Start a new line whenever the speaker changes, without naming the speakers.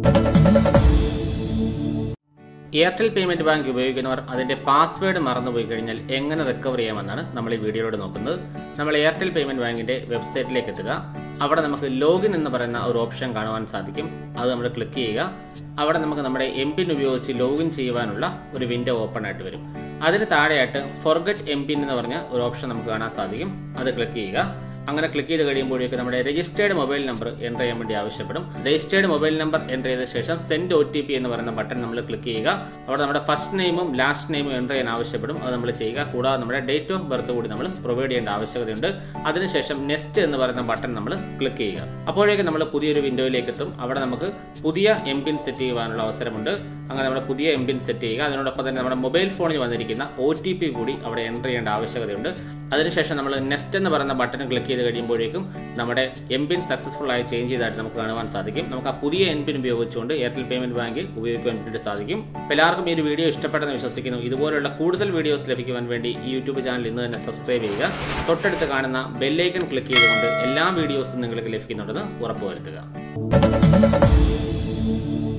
Airtel payment bank ഉപയോഗിക്കുന്നവർ അതിന്റെ password മറന്നുപോയി കഴിഞ്ഞാൽ എങ്ങനെ റിക്കവർ ചെയ്യാമെന്നാണ് നമ്മൾ ഈ വീഡിയോയിലൂടെ നോക്കുന്നത് നമ്മൾ എയർടെൽ പേയ്മെന്റ് ബാങ്കിന്റെ വെബ്സൈറ്റിലേക്ക് എത്തുക അവിടെ നമുക്ക് ലോഗിൻ എന്ന് പറയുന്ന ഒരു ഓപ്ഷൻ കാണുവാൻ സാധിക്കും അത് നമ്മൾ ക്ലിക്ക് ചെയ്യുക അവിടെ നമുക്ക് നമ്മുടെ എം പിൻ ഉപയോഗിച്ച് ലോഗിൻ ചെയ്യുവാനുള്ള ഒരു വിൻഡോ ഓപ്പൺ ആയിട്ട് വരും അതിന് താഴെയായിട്ട് ഫോർഗറ്റ് എം പിൻ എന്ന് പറഞ്ഞ ഒരു ഓപ്ഷൻ നമുക്ക് കാണാൻ സാധിക്കും അത് ക്ലിക്ക് ചെയ്യുക അങ്ങനെ ക്ലിക്ക് ചെയ്ത് കഴിയുമ്പോഴേക്ക് നമ്മുടെ രജിസ്റ്റേർഡ് മൊബൈൽ നമ്പർ എൻ്റർ ചെയ്യാൻ വേണ്ടി ആവശ്യപ്പെടും രജിസ്റ്റേർഡ് മൊബൈൽ നമ്പർ എൻ്റർ ചെയ്ത ശേഷം സെൻഡ് ഒ ടി പി എന്ന് പറയുന്ന ബട്ടൺ നമ്മൾ ക്ലിക്ക് ചെയ്യുക അവിടെ നമ്മുടെ ഫസ്റ്റ് നെയിമും ലാസ്റ്റ് നെയിമും എൻ്റർ ചെയ്യാൻ ആവശ്യപ്പെടും അത് നമ്മൾ ചെയ്യുക കൂടാതെ നമ്മുടെ ഡേറ്റ് ഓഫ് ബർത്ത് കൂടി നമ്മൾ പ്രൊവൈഡ് ചെയ്യേണ്ട ആവശ്യകതയുണ്ട് അതിനുശേഷം നെക്സ്റ്റ് എന്ന് പറയുന്ന ബട്ടൺ നമ്മൾ ക്ലിക്ക് ചെയ്യുക അപ്പോഴേക്കും നമ്മൾ പുതിയൊരു വിൻഡോയിലേക്ക് എത്തും അവിടെ നമുക്ക് പുതിയ എം പിൻ സെറ്റ് ചെയ്യുവാനുള്ള അവസരമുണ്ട് അങ്ങനെ നമ്മൾ പുതിയ എം പിൻ സെറ്റ് ചെയ്യുക അതിനോടൊപ്പം തന്നെ നമ്മുടെ മൊബൈൽ ഫോണിൽ വന്നിരിക്കുന്ന ഒ ടി പി കൂടി അവിടെ എൻ്റർ ചെയ്യേണ്ട ആവശ്യകതയുണ്ട് അതിനുശേഷം നമ്മൾ നെക്സ്റ്റ് എന്ന് പറയുന്ന ബട്ടൺ ക്ലിക്ക് ചെയ്ത് കഴിയുമ്പോഴേക്കും നമ്മുടെ എം പിൻ സക്സസ്ഫുൾ ആയി ചേഞ്ച് ചെയ്തതായിട്ട് നമുക്ക് കാണുവാൻ സാധിക്കും നമുക്ക് ആ പുതിയ എം പിൻ ഉപയോഗിച്ചുകൊണ്ട് എയർടെൽ പേയ്മെന്റ് ബാങ്ക് ഉപയോഗിക്കാൻ വേണ്ടി സാധിക്കും അപ്പോൾ എല്ലാവർക്കും ഈ ഒരു വീഡിയോ ഇഷ്ടപ്പെട്ടെന്ന് വിശ്വസിക്കുന്നു ഇതുപോലുള്ള കൂടുതൽ വീഡിയോസ് ലഭിക്കുവാൻ വേണ്ടി ഈ യൂട്യൂബ് ചാനൽ ഇന്ന് തന്നെ സബ്സ്ക്രൈബ് ചെയ്യുക തൊട്ടടുത്ത് കാണുന്ന ബെല്ലൈക്കൺ ക്ലിക്ക് ചെയ്തുകൊണ്ട് എല്ലാ വീഡിയോസും നിങ്ങൾക്ക് ലഭിക്കുന്നുണ്ടെന്ന് ഉറപ്പുവരുത്തുക